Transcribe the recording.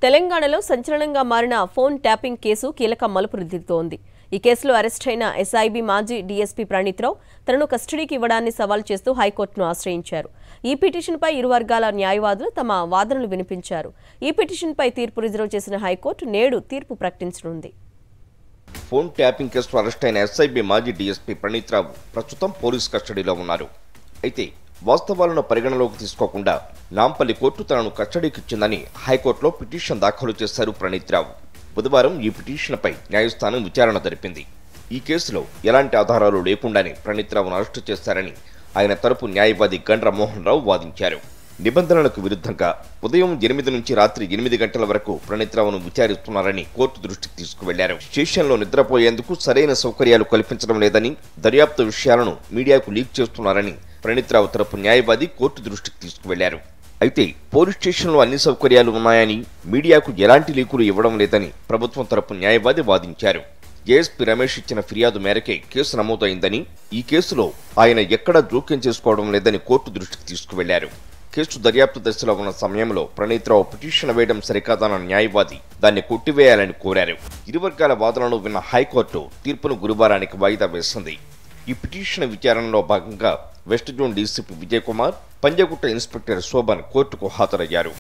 తెలంగాణలో సంచలనంగా మారిన ఫోన్ ట్యాపింగ్ కేసు కీలక మలుపులు తిరుగుతోంది ఈ కేసులో అరెస్ట్ అయిన ఎస్ఐబి మాజీ డీఎస్పీ ప్రణీత్రావు తనను కస్టడీకి ఇవ్వడాన్ని సవాల్ చేస్తూ హైకోర్టును ఆశ్రయించారు ఈ పిటిషన్పై ఇరు వర్గాల న్యాయవాదులు తమ వాదనలు వినిపించారు ఈ పిటిషన్పై తీర్పు రిజర్వ్ చేసిన హైకోర్టు నేడు తీర్పు ప్రకటించనుంది ఫోన్ ట్యాపింగ్ కేసులో అరెస్ట్ అయిన ఎస్ఐబి మాజీ డీఎస్పీ ప్రణీత్ రావు ప్రస్తుతం పోలీస్ కస్టడీలో ఉన్నారు అయితే వాస్తవాలను పరిగణలోకి తీసుకోకుండా నాంపల్లి కోర్టు తనను కస్టడీకి ఇచ్చిందని హైకోర్టులో పిటిషన్ దాఖలు చేశారు ప్రణీత్ రావు బుధవారం ఈ పిటిషన్పై న్యాయస్థానం విచారణ జరిపింది ఈ కేసులో ఎలాంటి ఆధారాలు లేకుండానే ప్రణీత్ రావును అరెస్టు చేశారని ఆయన తరపు న్యాయవాది గండ్ర మోహన్ రావు వాదించారు నిబంధనలకు విరుద్ధంగా ఉదయం ఎనిమిది నుంచి రాత్రి ఎనిమిది గంటల వరకు ప్రణీత్రావును విచారిస్తున్నారని కోర్టు దృష్టికి తీసుకువెళ్లారు స్టేషన్లో నిద్రపోయేందుకు సరైన సౌకర్యాలు కల్పించడం లేదని దర్యాప్తు విషయాలను మీడియాకు లీక్ చేస్తున్నారని ప్రణీత్రావు తరపు న్యాయవాది కోర్టు దృష్టికి తీసుకువెళ్లారు అయితే పోలీస్ స్టేషన్లో అన్ని సౌకర్యాలు ఉన్నాయని మీడియాకు ఎలాంటి లీకులు ఇవ్వడం లేదని ప్రభుత్వం తరపు న్యాయవాది వాదించారు ఏఎస్పీ రమేష్ ఇచ్చిన ఫిర్యాదు మేరకే కేసు నమోదైందని ఈ కేసులో ఆయన ఎక్కడా జోక్యం చేసుకోవడం లేదని కోర్టు దృష్టికి తీసుకువెళ్లారు కేసు దర్యాప్తు దశలో ఉన్న సమయంలో ప్రణీత్రావు పిటిషన్ వేయడం సరికాదన్న న్యాయవాది దాన్ని కొట్టివేయాలని కోరారు ఇరు వర్గాల వాదనలు విన్న హైకోర్టు తీర్పును గురువారానికి వాయిదా వేసింది ఈ పిటిషన్ విచారణలో భాగంగా west zone DCP Vijay Kumar Panjagutta inspector Shobhan కోర్టుకు హాజరయ్యారు